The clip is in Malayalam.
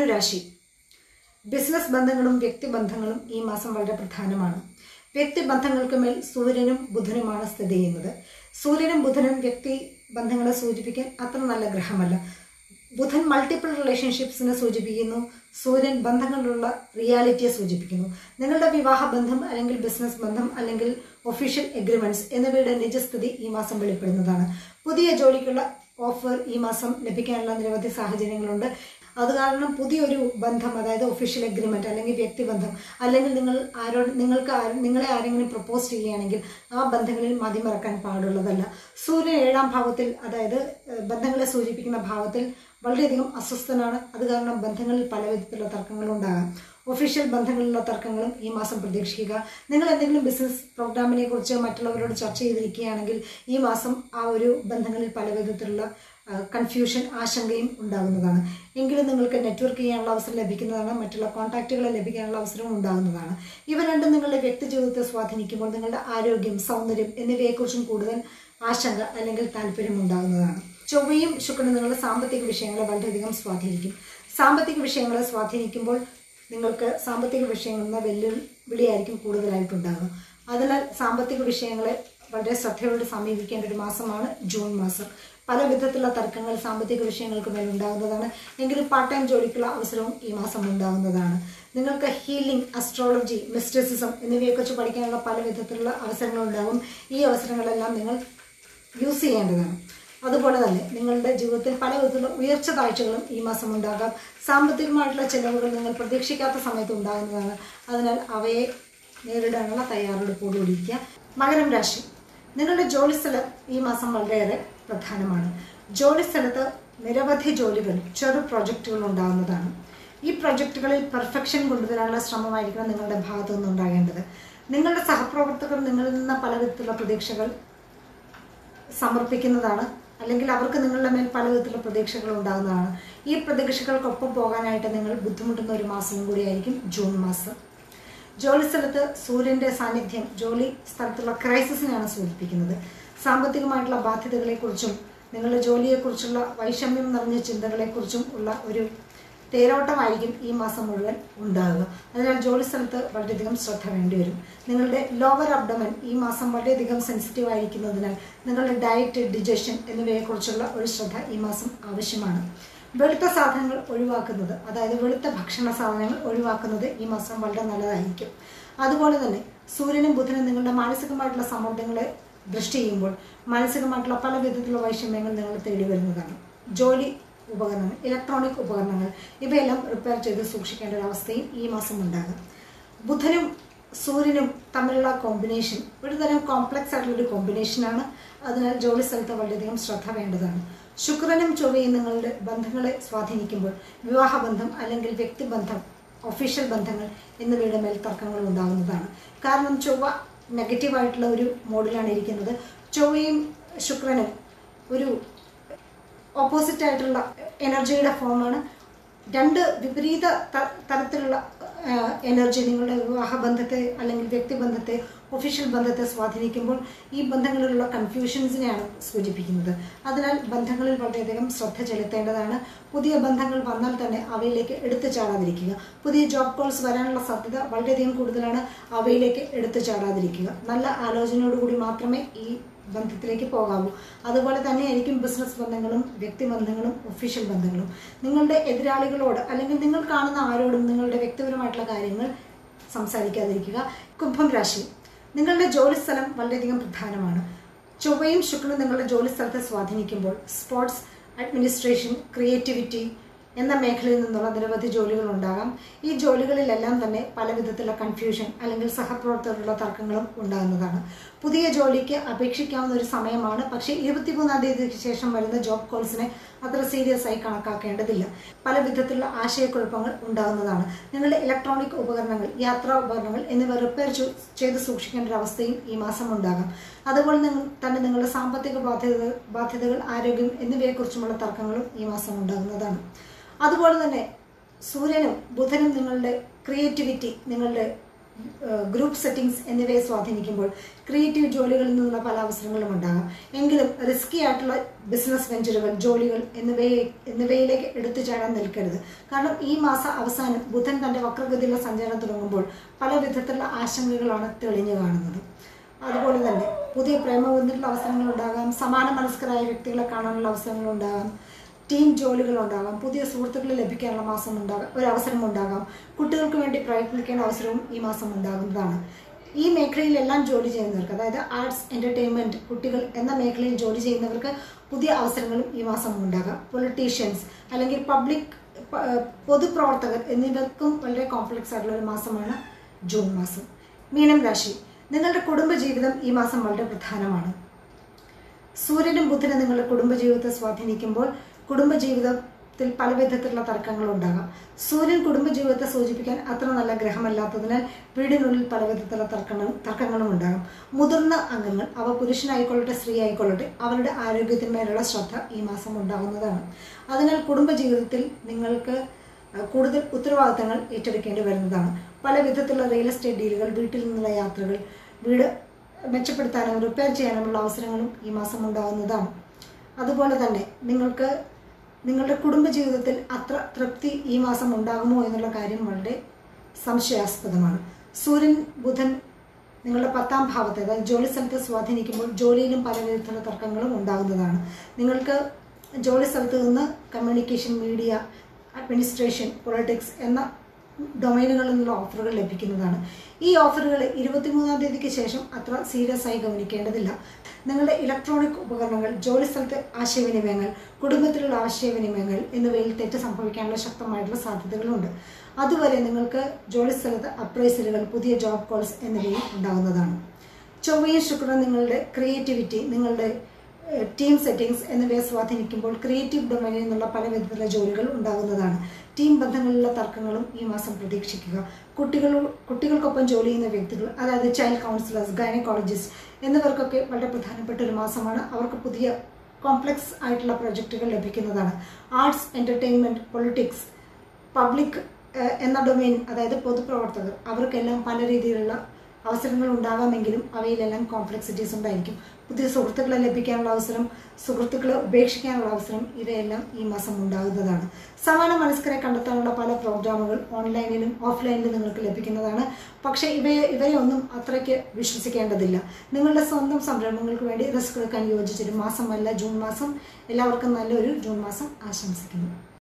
ധനുരാശി ബിസിനസ് ബന്ധങ്ങളും വ്യക്തിബന്ധങ്ങളും ഈ മാസം വളരെ പ്രധാനമാണ് വ്യക്തിബന്ധങ്ങൾക്ക് മേൽ സൂര്യനും ബുധനുമാണ് സ്ഥിതി ചെയ്യുന്നത് സൂര്യനും ബുധനും വ്യക്തി ബന്ധങ്ങളെ സൂചിപ്പിക്കാൻ അത്ര നല്ല ഗ്രഹമല്ല ബുധൻ മൾട്ടിപ്പിൾ റിലേഷൻഷിപ്സിനെ സൂചിപ്പിക്കുന്നു സൂര്യൻ ബന്ധങ്ങളിലുള്ള റിയാലിറ്റിയെ സൂചിപ്പിക്കുന്നു നിങ്ങളുടെ വിവാഹ ബന്ധം അല്ലെങ്കിൽ ബിസിനസ് ബന്ധം അല്ലെങ്കിൽ ഒഫീഷ്യൽ എഗ്രിമെന്റ്സ് എന്നിവയുടെ നിജസ്ഥിതി ഈ മാസം വെളിപ്പെടുന്നതാണ് പുതിയ ജോലിക്കുള്ള ഓഫർ ഈ മാസം ലഭിക്കാനുള്ള നിരവധി സാഹചര്യങ്ങളുണ്ട് അത് കാരണം പുതിയൊരു ബന്ധം അതായത് ഒഫീഷ്യൽ എഗ്രിമെന്റ് അല്ലെങ്കിൽ വ്യക്തിബന്ധം അല്ലെങ്കിൽ നിങ്ങൾ ആരോട് നിങ്ങൾക്ക് ആര് നിങ്ങളെ ആരെങ്കിലും പ്രപ്പോസ് ചെയ്യുകയാണെങ്കിൽ ആ ബന്ധങ്ങളിൽ മതിമറക്കാൻ പാടുള്ളതല്ല സൂര്യൻ ഏഴാം ഭാവത്തിൽ അതായത് ഏഹ്, ബന്ധങ്ങളെ സൂചിപ്പിക്കുന്ന ഭാവത്തിൽ വളരെയധികം അസ്വസ്ഥനാണ് അത് കാരണം ബന്ധങ്ങളിൽ പല വിധത്തിലുള്ള തർക്കങ്ങളുണ്ടാകാം ഒഫീഷ്യൽ ബന്ധങ്ങളിലുള്ള തർക്കങ്ങളും ഈ മാസം പ്രതീക്ഷിക്കുക നിങ്ങൾ എന്തെങ്കിലും ബിസിനസ് പ്രോഗ്രാമിനെ കുറിച്ച് മറ്റുള്ളവരോട് ചർച്ച ചെയ്തിരിക്കുകയാണെങ്കിൽ ഈ മാസം ആ ഒരു ബന്ധങ്ങളിൽ പല വിധത്തിലുള്ള കൺഫ്യൂഷൻ ആശങ്കയും ഉണ്ടാകുന്നതാണ് എങ്കിലും നിങ്ങൾക്ക് നെറ്റ്വർക്ക് ചെയ്യാനുള്ള അവസരം ലഭിക്കുന്നതാണ് മറ്റുള്ള കോൺടാക്റ്റുകളെ ലഭിക്കാനുള്ള അവസരവും ഉണ്ടാകുന്നതാണ് ഇവ രണ്ടും നിങ്ങളുടെ വ്യക്തി ജീവിതത്തെ സ്വാധീനിക്കുമ്പോൾ നിങ്ങളുടെ ആരോഗ്യം സൗന്ദര്യം എന്നിവയെക്കുറിച്ചും കൂടുതൽ ആശങ്ക അല്ലെങ്കിൽ താല്പര്യം ഉണ്ടാകുന്നതാണ് ചൊവ്വയും ശുക്രനും നിങ്ങളുടെ സാമ്പത്തിക വിഷയങ്ങളെ വളരെയധികം സ്വാധീനിക്കും സാമ്പത്തിക വിഷയങ്ങളെ സ്വാധീനിക്കുമ്പോൾ നിങ്ങൾക്ക് സാമ്പത്തിക വിഷയങ്ങളിൽ നിന്ന് വെല്ലുവിളിയായിരിക്കും കൂടുതലായിട്ടുണ്ടാകുക അതിനാൽ സാമ്പത്തിക വിഷയങ്ങളെ വളരെ ശ്രദ്ധയോടെ സമീപിക്കേണ്ട ഒരു മാസമാണ് ജൂൺ മാസം പല വിധത്തിലുള്ള തർക്കങ്ങൾ സാമ്പത്തിക വിഷയങ്ങൾക്ക് മേൽ ഉണ്ടാകുന്നതാണ് എങ്കിലും പാർട്ട് ടൈം ജോലിക്കുള്ള അവസരവും ഈ മാസം ഉണ്ടാകുന്നതാണ് നിങ്ങൾക്ക് ഹീലിംഗ് അസ്ട്രോളജി മിസ്റ്റിസിസം എന്നിവയെക്കുറിച്ച് പഠിക്കാനുള്ള പല വിധത്തിലുള്ള അവസരങ്ങൾ ഉണ്ടാകും ഈ അവസരങ്ങളെല്ലാം നിങ്ങൾ യൂസ് ചെയ്യേണ്ടതാണ് അതുപോലെ തന്നെ നിങ്ങളുടെ ജീവിതത്തിൽ പല വിധത്തിലുള്ള ഉയർച്ച താഴ്ചകളും ഈ മാസം ഉണ്ടാകാം സാമ്പത്തികമായിട്ടുള്ള ചെലവുകൾ നിങ്ങൾ പ്രതീക്ഷിക്കാത്ത സമയത്ത് ഉണ്ടാകുന്നതാണ് അതിനാൽ അവയെ നേരിടാനുള്ള തയ്യാറെടുപ്പോടുകൂടിയിരിക്കുക മകരം രാശി നിങ്ങളുടെ ജോലിസ്ഥലം ഈ മാസം വളരെയേറെ പ്രധാനമാണ് ജോലിസ്ഥലത്ത് നിരവധി ജോലികൾ ചെറു പ്രൊജക്റ്റുകൾ ഉണ്ടാകുന്നതാണ് ഈ പ്രൊജക്റ്റുകളിൽ പെർഫെക്ഷൻ കൊണ്ടുവരാനുള്ള ശ്രമമായിരിക്കണം നിങ്ങളുടെ ഭാഗത്തു നിന്നുണ്ടാകേണ്ടത് നിങ്ങളുടെ സഹപ്രവർത്തകർ നിങ്ങളിൽ നിന്ന് പല വിധത്തിലുള്ള പ്രതീക്ഷകൾ സമർപ്പിക്കുന്നതാണ് അല്ലെങ്കിൽ അവർക്ക് നിങ്ങളുടെ മേൽ പല വിധത്തിലുള്ള പ്രതീക്ഷകൾ ഉണ്ടാകുന്നതാണ് ഈ പ്രതീക്ഷകൾക്കൊപ്പം പോകാനായിട്ട് നിങ്ങൾ ബുദ്ധിമുട്ടുന്ന ഒരു മാസവും കൂടിയായിരിക്കും ജൂൺ മാസം ജോലി സ്ഥലത്ത് സൂര്യന്റെ സാന്നിധ്യം ജോലി സ്ഥലത്തുള്ള ക്രൈസിസിനെയാണ് സൂചിപ്പിക്കുന്നത് സാമ്പത്തികമായിട്ടുള്ള ബാധ്യതകളെക്കുറിച്ചും നിങ്ങളുടെ ജോലിയെക്കുറിച്ചുള്ള വൈഷമ്യം നിറഞ്ഞ ചിന്തകളെക്കുറിച്ചും ഉള്ള ഒരു തേരോട്ടമായിരിക്കും ഈ മാസം മുഴുവൻ ഉണ്ടാകുക അതിനാൽ ജോലി സ്ഥലത്ത് വളരെയധികം ശ്രദ്ധ വേണ്ടിവരും നിങ്ങളുടെ ലോവർ അബ്ഡമൻ ഈ മാസം വളരെയധികം സെൻസിറ്റീവ് ആയിരിക്കുന്നതിനാൽ നിങ്ങളുടെ ഡയറ്റ് ഡിജഷൻ എന്നിവയെക്കുറിച്ചുള്ള ഒരു ശ്രദ്ധ ഈ മാസം ആവശ്യമാണ് വെളുത്ത സാധനങ്ങൾ ഒഴിവാക്കുന്നത് അതായത് വെളുത്ത ഭക്ഷണ സാധനങ്ങൾ ഒഴിവാക്കുന്നത് ഈ മാസം വളരെ നല്ലതായിരിക്കും അതുപോലെ തന്നെ സൂര്യനും ബുധനും നിങ്ങളുടെ മാനസികമായിട്ടുള്ള സമ്മർദ്ദങ്ങളെ ദൃഷ്ടി ചെയ്യുമ്പോൾ മാനസികമായിട്ടുള്ള പല വിധത്തിലുള്ള വൈഷമ്യങ്ങൾ നിങ്ങൾ തേടി വരുന്നതാണ് ജോലി ഉപകരണങ്ങൾ ഇലക്ട്രോണിക് ഉപകരണങ്ങൾ ഇവയെല്ലാം റിപ്പയർ ചെയ്ത് സൂക്ഷിക്കേണ്ട ഒരു അവസ്ഥയും ഈ മാസം ഉണ്ടാകും ബുധനും സൂര്യനും തമ്മിലുള്ള കോമ്പിനേഷൻ ഒരു തരം കോംപ്ലക്സ് ആയിട്ടുള്ള ഒരു കോമ്പിനേഷനാണ് അതിനാൽ ജോലി സ്ഥലത്ത് വളരെയധികം ശ്രദ്ധ വേണ്ടതാണ് ശുക്രനും ചൊവ്വയും നിങ്ങളുടെ ബന്ധങ്ങളെ സ്വാധീനിക്കുമ്പോൾ വിവാഹബന്ധം അല്ലെങ്കിൽ വ്യക്തിബന്ധം ഒഫീഷ്യൽ ബന്ധങ്ങൾ എന്നിവയുടെ മേൽ തർക്കങ്ങൾ ഉണ്ടാകുന്നതാണ് കാരണം ചൊവ്വ നെഗറ്റീവായിട്ടുള്ള ഒരു മോഡിലാണ് ഇരിക്കുന്നത് ചൊവ്വയും ശുക്രനും ഒരു ഓപ്പോസിറ്റ് ആയിട്ടുള്ള എനർജിയുടെ ഫോമാണ് രണ്ട് വിപരീത ത- തരത്തിലുള്ള എനർജി നിങ്ങളുടെ വിവാഹബന്ധത്തെ അല്ലെങ്കിൽ വ്യക്തിബന്ധത്തെ ഒഫീഷ്യൽ ബന്ധത്തെ സ്വാധീനിക്കുമ്പോൾ ഈ ബന്ധങ്ങളിലുള്ള കൺഫ്യൂഷൻസിനെയാണ് സൂചിപ്പിക്കുന്നത് അതിനാൽ ബന്ധങ്ങളിൽ വളരെയധികം ശ്രദ്ധ ചെലുത്തേണ്ടതാണ് പുതിയ ബന്ധങ്ങൾ വന്നാൽ തന്നെ അവയിലേക്ക് എടുത്തു ചാടാതിരിക്കുക പുതിയ ജോബ് കോൾസ് വരാനുള്ള സാധ്യത വളരെയധികം കൂടുതലാണ് അവയിലേക്ക് എടുത്തു ചാടാതിരിക്കുക നല്ല ആലോചനയോടുകൂടി മാത്രമേ ഈ ബന്ധത്തിലേക്ക് പോകാവൂ അതുപോലെ തന്നെയായിരിക്കും ബിസിനസ് ബന്ധങ്ങളും വ്യക്തിബന്ധങ്ങളും ഒഫീഷ്യൽ ബന്ധങ്ങളും നിങ്ങളുടെ എതിരാളികളോട് അല്ലെങ്കിൽ നിങ്ങൾ കാണുന്ന ആരോടും നിങ്ങളുടെ വ്യക്തിപരമായിട്ടുള്ള കാര്യങ്ങൾ സംസാരിക്കാതിരിക്കുക കുംഭം രാശി നിങ്ങളുടെ ജോലി സ്ഥലം വളരെയധികം പ്രധാനമാണ് ചൊവ്വയും ശുക്രനും നിങ്ങളുടെ ജോലി സ്ഥലത്തെ സ്വാധീനിക്കുമ്പോൾ സ്പോർട്സ് അഡ്മിനിസ്ട്രേഷൻ ക്രിയേറ്റിവിറ്റി എന്ന മേഖലയിൽ നിന്നുള്ള നിരവധി ജോലികൾ ഉണ്ടാകാം ഈ ജോലികളിലെല്ലാം തന്നെ പല വിധത്തിലുള്ള കൺഫ്യൂഷൻ അല്ലെങ്കിൽ സഹപ്രവർത്തകരുടെ തർക്കങ്ങളും ഉണ്ടാകുന്നതാണ് പുതിയ ജോലിക്ക് അപേക്ഷിക്കാവുന്ന ഒരു സമയമാണ് പക്ഷേ ഇരുപത്തിമൂന്നാം തീയതിക്ക് ശേഷം വരുന്ന ജോബ് കോൾസിനെ അത്ര സീരിയസ് ആയി കണക്കാക്കേണ്ടതില്ല പല വിധത്തിലുള്ള ആശയക്കുഴപ്പങ്ങൾ ഉണ്ടാകുന്നതാണ് നിങ്ങളുടെ ഇലക്ട്രോണിക് ഉപകരണങ്ങൾ യാത്രാ ഉപകരണങ്ങൾ എന്നിവ റിപ്പയർ ചെയ്ത് സൂക്ഷിക്കേണ്ട ഒരു അവസ്ഥയും ഈ മാസം ഉണ്ടാകാം അതുപോലെ നിങ്ങൾ തന്നെ നിങ്ങളുടെ സാമ്പത്തിക ബാധ്യത ബാധ്യതകൾ ആരോഗ്യം എന്നിവയെക്കുറിച്ചുമുള്ള തർക്കങ്ങളും ഈ മാസം ഉണ്ടാകുന്നതാണ് അതുപോലെ തന്നെ സൂര്യനും ബുധനും നിങ്ങളുടെ ക്രിയേറ്റിവിറ്റി നിങ്ങളുടെ ഗ്രൂപ്പ് സെറ്റിംഗ്സ് എന്നിവയെ സ്വാധീനിക്കുമ്പോൾ ക്രിയേറ്റീവ് ജോലികളിൽ നിന്നുള്ള പല അവസരങ്ങളും ഉണ്ടാകാം എങ്കിലും റിസ്കി ആയിട്ടുള്ള ബിസിനസ് വെഞ്ചറുകൾ ജോലികൾ എന്നിവയെ എന്നിവയിലേക്ക് എടുത്തു ചാടാൻ നിൽക്കരുത് കാരണം ഈ മാസ അവസാനം ബുധൻ തന്റെ വക്രഗതിയിലുള്ള സഞ്ചാരം തുടങ്ങുമ്പോൾ പല വിധത്തിലുള്ള ആശങ്കകളാണ് തെളിഞ്ഞു കാണുന്നത് അതുപോലെ തന്നെ പുതിയ പ്രേമബന്ധത്തിലുള്ള അവസരങ്ങൾ ഉണ്ടാകാം സമാന മനസ്കരായ വ്യക്തികളെ കാണാനുള്ള അവസരങ്ങൾ ഉണ്ടാകാം ടീം ജോലികൾ ഉണ്ടാകാം പുതിയ സുഹൃത്തുക്കളെ ലഭിക്കാനുള്ള മാസം ഉണ്ടാകാം ഒരു അവസരം ഉണ്ടാകാം കുട്ടികൾക്ക് വേണ്ടി പ്രയത്നിക്കേണ്ട അവസരവും ഈ മാസം ഉണ്ടാകുന്നതാണ് ഈ മേഖലയിലെല്ലാം ജോലി ചെയ്യുന്നവർക്ക് അതായത് ആർട്സ് എന്റർടൈൻമെന്റ് കുട്ടികൾ എന്ന മേഖലയിൽ ജോലി ചെയ്യുന്നവർക്ക് പുതിയ അവസരങ്ങളും ഈ മാസം ഉണ്ടാകാം പൊളിറ്റീഷ്യൻസ് അല്ലെങ്കിൽ പബ്ലിക് പൊതുപ്രവർത്തകർ എന്നിവർക്കും വളരെ കോംപ്ലക്സ് ആയിട്ടുള്ള ഒരു മാസമാണ് ജൂൺ മാസം മീനം രാശി നിങ്ങളുടെ കുടുംബജീവിതം ഈ മാസം വളരെ പ്രധാനമാണ് സൂര്യനും ബുധനും നിങ്ങളുടെ കുടുംബജീവിതത്തെ സ്വാധീനിക്കുമ്പോൾ കുടുംബജീവിതത്തിൽ പല വിധത്തിലുള്ള തർക്കങ്ങൾ ഉണ്ടാകാം സൂര്യൻ കുടുംബജീവിതത്തെ സൂചിപ്പിക്കാൻ അത്ര നല്ല ഗ്രഹമല്ലാത്തതിനാൽ വീടിനുള്ളിൽ പല വിധത്തിലുള്ള തർക്കങ്ങളും തർക്കങ്ങളും ഉണ്ടാകാം മുതിർന്ന അംഗങ്ങൾ അവ പുരുഷനായിക്കൊള്ളട്ടെ സ്ത്രീ ആയിക്കൊള്ളട്ടെ അവരുടെ ആരോഗ്യത്തിന്മേലുള്ള ശ്രദ്ധ ഈ മാസം ഉണ്ടാകുന്നതാണ് അതിനാൽ കുടുംബജീവിതത്തിൽ നിങ്ങൾക്ക് കൂടുതൽ ഉത്തരവാദിത്തങ്ങൾ ഏറ്റെടുക്കേണ്ടി വരുന്നതാണ് പല വിധത്തിലുള്ള റിയൽ എസ്റ്റേറ്റ് ഡീലുകൾ വീട്ടിൽ നിന്നുള്ള യാത്രകൾ വീട് മെച്ചപ്പെടുത്താനും റിപ്പയർ ചെയ്യാനുമുള്ള അവസരങ്ങളും ഈ മാസം ഉണ്ടാകുന്നതാണ് അതുപോലെ തന്നെ നിങ്ങൾക്ക് നിങ്ങളുടെ കുടുംബജീവിതത്തിൽ അത്ര തൃപ്തി ഈ മാസം ഉണ്ടാകുമോ എന്നുള്ള കാര്യം വളരെ സംശയാസ്പദമാണ് സൂര്യൻ ബുധൻ നിങ്ങളുടെ പത്താം ഭാവത്തെ അതായത് ജോലി സ്ഥലത്ത് സ്വാധീനിക്കുമ്പോൾ ജോലിയിലും പല വിധത്തിലുള്ള തർക്കങ്ങളും ഉണ്ടാകുന്നതാണ് നിങ്ങൾക്ക് ജോലി സ്ഥലത്ത് നിന്ന് കമ്മ്യൂണിക്കേഷൻ മീഡിയ അഡ്മിനിസ്ട്രേഷൻ പൊളിറ്റിക്സ് എന്ന ഡൊമൈനുകളിൽ നിന്നുള്ള ഓഫറുകൾ ലഭിക്കുന്നതാണ് ഈ ഓഫറുകൾ ഇരുപത്തിമൂന്നാം തീയതിക്ക് ശേഷം അത്ര സീരിയസ് ആയി ഗവനിക്കേണ്ടതില്ല നിങ്ങളുടെ ഇലക്ട്രോണിക് ഉപകരണങ്ങൾ ജോലി സ്ഥലത്തെ ആശയവിനിമയങ്ങൾ കുടുംബത്തിലുള്ള ആശയവിനിമയങ്ങൾ എന്നിവയിൽ തെറ്റ് സംഭവിക്കാനുള്ള ശക്തമായിട്ടുള്ള സാധ്യതകളുണ്ട് അതുവരെ നിങ്ങൾക്ക് ജോലി സ്ഥലത്ത് അപ്രൈസലുകൾ പുതിയ ജോബ് കോൾസ് എന്നിവയും ഉണ്ടാകുന്നതാണ് ചൊവ്വയും ശുക്രൻ നിങ്ങളുടെ ക്രിയേറ്റിവിറ്റി നിങ്ങളുടെ ടീം സെറ്റിംഗ്സ് എന്നിവയെ സ്വാധീനിക്കുമ്പോൾ ക്രിയേറ്റീവ് ഡൊമൈനിൽ നിന്നുള്ള പല വിധത്തിലുള്ള ജോലികൾ ഉണ്ടാകുന്നതാണ് ടീം ബന്ധങ്ങളിലുള്ള തർക്കങ്ങളും ഈ മാസം പ്രതീക്ഷിക്കുക കുട്ടികൾ കുട്ടികൾക്കൊപ്പം ജോലി ചെയ്യുന്ന വ്യക്തികൾ അതായത് ചൈൽഡ് കൗൺസിലേഴ്സ് ഗൈനക്കോളജിസ്റ്റ് എന്നിവർക്കൊക്കെ വളരെ പ്രധാനപ്പെട്ട ഒരു മാസമാണ് അവർക്ക് പുതിയ കോംപ്ലക്സ് ആയിട്ടുള്ള പ്രൊജക്റ്റുകൾ ലഭിക്കുന്നതാണ് ആർട്സ് എൻ്റർടൈൻമെൻറ്റ് പൊളിറ്റിക്സ് പബ്ലിക് എന്ന ഡൊമൈൻ അതായത് പൊതുപ്രവർത്തകർ അവർക്കെല്ലാം പല രീതിയിലുള്ള അവസരങ്ങൾ ഉണ്ടാകാമെങ്കിലും അവയിലെല്ലാം കോംപ്ലക്സിറ്റീസ് ഉണ്ടായിരിക്കും പുതിയ സുഹൃത്തുക്കളെ ലഭിക്കാനുള്ള അവസരം സുഹൃത്തുക്കളെ ഉപേക്ഷിക്കാനുള്ള അവസരം ഇവയെല്ലാം ഈ മാസം ഉണ്ടാകുന്നതാണ് സമാന മനസ്കരെ കണ്ടെത്താനുള്ള പല പ്രോഗ്രാമുകൾ ഓൺലൈനിലും ഓഫ്ലൈനിലും നിങ്ങൾക്ക് ലഭിക്കുന്നതാണ് പക്ഷേ ഇവയെ ഇവരെ ഒന്നും അത്രയ്ക്ക് വിശ്വസിക്കേണ്ടതില്ല നിങ്ങളുടെ സ്വന്തം സംരംഭങ്ങൾക്ക് വേണ്ടി റിസ്ക് എടുക്കാൻ യോജിച്ചൊരു മാസമല്ല ജൂൺ മാസം എല്ലാവർക്കും നല്ലൊരു ജൂൺ മാസം ആശംസിക്കുന്നു